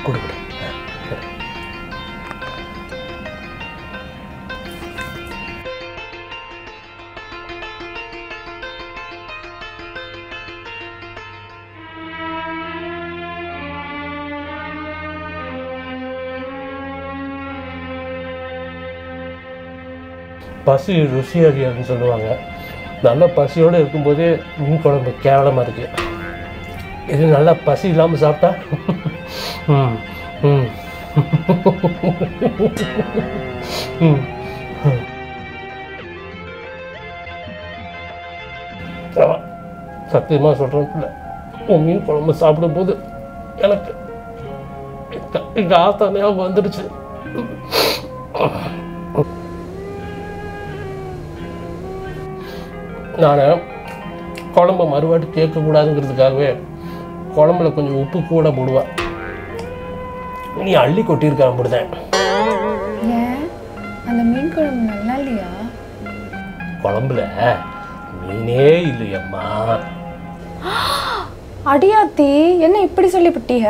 கொடு கொடு ஆ, கொடு. பசி ருசி அறியாதுன்னு சொல்லுவாங்க நல்ல பசியோடு இருக்கும்போதே மீன் குழம்பு கேவலமாக இருக்கு இது நல்லா பசி இல்லாமல் சாப்பிட்டா ம் ம் ம் சத்தியமாக சொல்கிறேன் உன் மீன் குழம்பு சாப்பிடும்போது எனக்கு எங்க- எங்க ஆத்தா ஞாபகம் வந்துடுச்சு நான் குழம்பு மறுவாட்டி கேட்கக்கூடாதுங்கிறதுக்காகவே குழம்புல கொஞ்சம் உப்பு கூட போடுவேன் நீ அள்ளி கொட்டியிருக்க அப்படிதான் ஏன் அந்த மீன் குழம்பு நல்லா இல்லையா குழம்புல மீனே இல்லையம்மா அடியாத்தி என்ன இப்படி சொல்லிவிட்டீங்க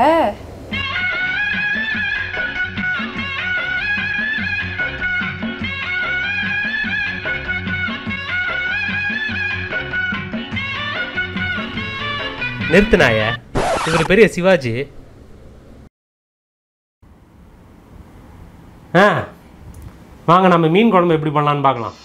நிறுத்தினாய இவர் பெரிய சிவாஜி ஆ வாங்க நம்ம மீன் குழம்பு எப்படி பண்ணலான்னு பார்க்கலாம்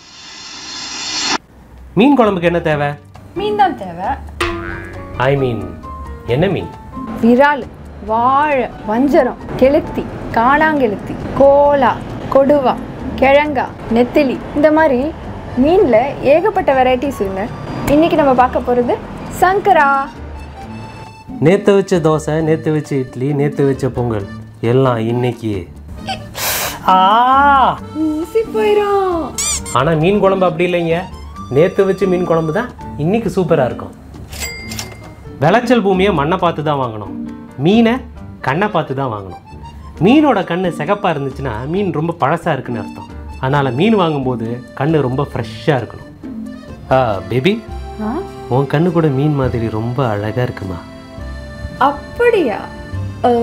மீன் குழம்புக்கு என்ன தேவை மீன் தான் தேவை ஐ மீன் என்ன மீன் விரால் வாழை வஞ்சரம் கெளுத்தி காணாங்கெளுத்தி கோலா கொடுவா கிழங்கா நெத்திலி இந்த மாதிரி மீனில் ஏகப்பட்ட வெரைட்டிஸ் இருக்குங்க இன்னைக்கு நம்ம பார்க்க போகிறது சங்கரா நேற்று வச்ச தோசை நேற்று வச்ச இட்லி நேற்று வச்ச பொங்கல் எல்லாம் இன்னைக்கு ஆ ஊசி போயிடும் ஆனால் மீன் குழம்பு அப்படி இல்லைங்க நேற்று வச்ச மீன் குழம்பு தான் இன்னைக்கு சூப்பராக இருக்கும் விளைச்சல் பூமியை மண்ணை பார்த்து தான் வாங்கணும் மீனை கண்ணை பார்த்து தான் வாங்கணும் மீனோட கண்ணு சிகப்பாக இருந்துச்சுன்னா மீன் ரொம்ப பழசாக இருக்குன்னு அர்த்தம் அதனால் மீன் வாங்கும்போது கண்ணு ரொம்ப ஃப்ரெஷ்ஷாக இருக்கணும் ஆ பேபி ஆ உன் கண்ணு கூட மீன் மாதிரி ரொம்ப அழகாக இருக்குமா அப்படியா ஓ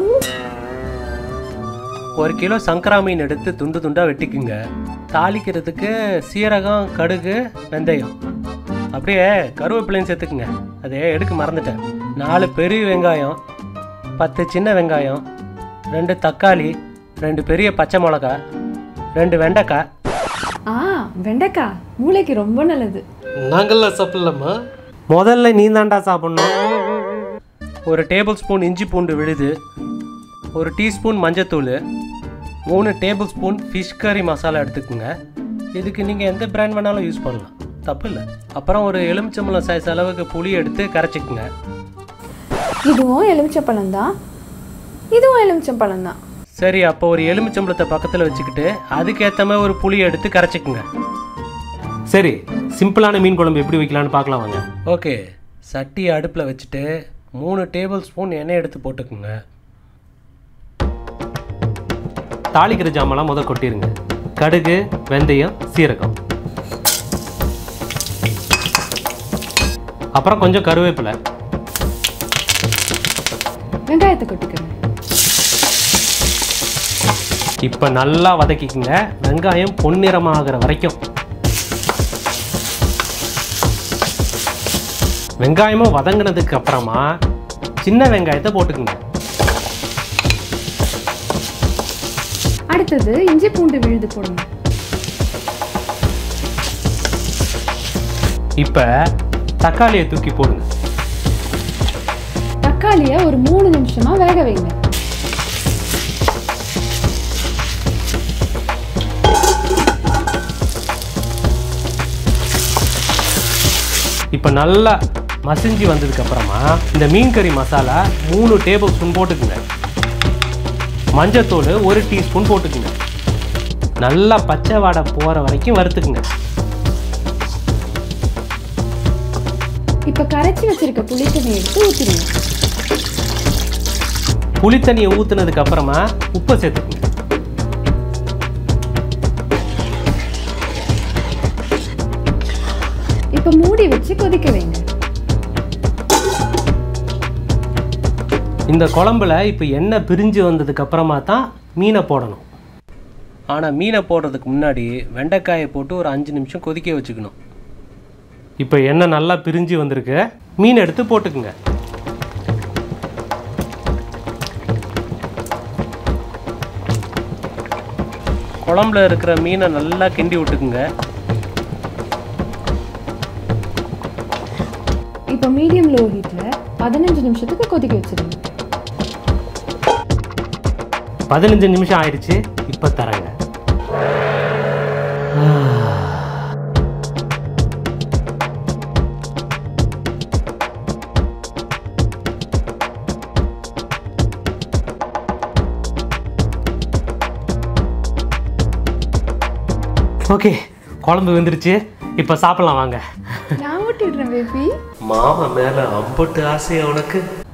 ஒரு கிலோ சங்கரா மீன் எடுத்து துண்டு துண்டாக வெட்டிக்குங்க தாளிக்கிறதுக்கு சீரகம் கடுகு வெந்தயம் அப்படியே கருவேப்பிலையும் சேர்த்துக்குங்க அதே எடுக்க மறந்துட்டேன் நாலு பெரிய வெங்காயம் பத்து சின்ன வெங்காயம் ரெண்டு தக்காளி ரெண்டு பெரிய பச்சை மிளகா ரெண்டு வெண்டைக்காய் ஆ வெண்டைக்காய் மூளைக்கு ரொம்ப நல்லது நாங்கள்லாம் சாப்பிடலாமா முதல்ல நீ தாண்டா சாப்பிட்ணும் ஒரு டேபிள் ஸ்பூன் இஞ்சி பூண்டு விழுது ஒரு டீஸ்பூன் மஞ்சத்தூள் மூணு டேபிள் ஸ்பூன் ஃபிஷ் கறி மசாலா எடுத்துக்கோங்க இதுக்கு நீங்கள் எந்த பிராண்ட் வேணாலும் யூஸ் பண்ணலாம் தப்பு இல்லை அப்புறம் ஒரு எலுமிச்சம்பழம் சைஸ் அளவுக்கு புளி எடுத்து கரைச்சிக்கோங்க இதுவும் எலுமிச்சப்பழம் தான் இதுவும் எலுமிச்சப்பழம் தான் சரி அப்போ ஒரு எலுமிச்சம்பழத்தை பக்கத்தில் வச்சுக்கிட்டு அதுக்கேற்ற மாதிரி ஒரு புளி எடுத்து கரைச்சிக்கோங்க சரி சிம்பிளான மீன் குழம்பு எப்படி வைக்கலான்னு பார்க்கலாம் வாங்க ஓகே சட்டி அடுப்பில் வச்சுட்டு மூணு டேபிள் ஸ்பூன் எண்ணெய் எடுத்து போட்டுக்குங்க தாளிக்கிற ஜாமெல்லாம் முத கொட்டிருங்க கடுகு வெந்தயம் சீரகம் அப்புறம் கொஞ்சம் கருவேப்பிலை வெங்காயத்தை கொட்டிக்கணும் இப்போ நல்லா வதக்கிக்குங்க வெங்காயம் பொன்னிறமாகிற வரைக்கும் வெங்காயமும் வதங்கினதுக்கு அப்புறமா சின்ன வெங்காயத்தை போட்டுக்குங்க அடுத்தது இஞ்சி பூண்டு விழுது போடுங்க இப்போ தக்காளியை தூக்கி போடுங்க தக்காளியை ஒரு மூணு நிமிஷமா வேக வைங்க இப்போ நல்லா மசிஞ்சு வந்ததுக்கு அப்புறமா இந்த மீன் கறி மசாலா மூணு டேபிள் ஸ்பூன் போட்டுக்குங்க மஞ்சத்தூள் ஒரு டீஸ்பூன் போட்டுக்குங்க நல்லா பச்சை வாடை போகிற வரைக்கும் வறுத்துக்குங்க இப்ப கரைச்சி வச்சிருக்க புளித்தண்ணி எடுத்து ஊத்திடுங்க புளி தண்ணியை ஊற்றுனதுக்கு அப்புறமா உப்பை சேர்த்துக்குங்க இப்ப மூடி வச்சு கொதிக்க வைங்க இந்த குழம்புல இப்போ எண்ணெய் பிரிஞ்சு வந்ததுக்கு அப்புறமா தான் மீனை போடணும் ஆனால் மீனை போடுறதுக்கு முன்னாடி வெண்டைக்காயை போட்டு ஒரு அஞ்சு நிமிஷம் கொதிக்க வச்சுக்கணும் இப்போ எண்ணெய் நல்லா பிரிஞ்சு வந்திருக்கு மீன் எடுத்து போட்டுக்குங்க குழம்புல இருக்கிற மீனை நல்லா கிண்டி விட்டுக்குங்க இப்போ மீடியம் லோ ஹீட்டில் பதினஞ்சு நிமிஷத்துக்கு கொதிக்க வச்சிருங்க பதினஞ்சு நிமிஷம் ஆயிடுச்சு இப்போ தரேங்க ஓகே குழம்பு வெந்துருச்சு இப்போ சாப்பிடலாம் வாங்க நான் ஊட்டிடுறேன் பேபி மாமா மேல அம்பட்டு ஆசை உனக்கு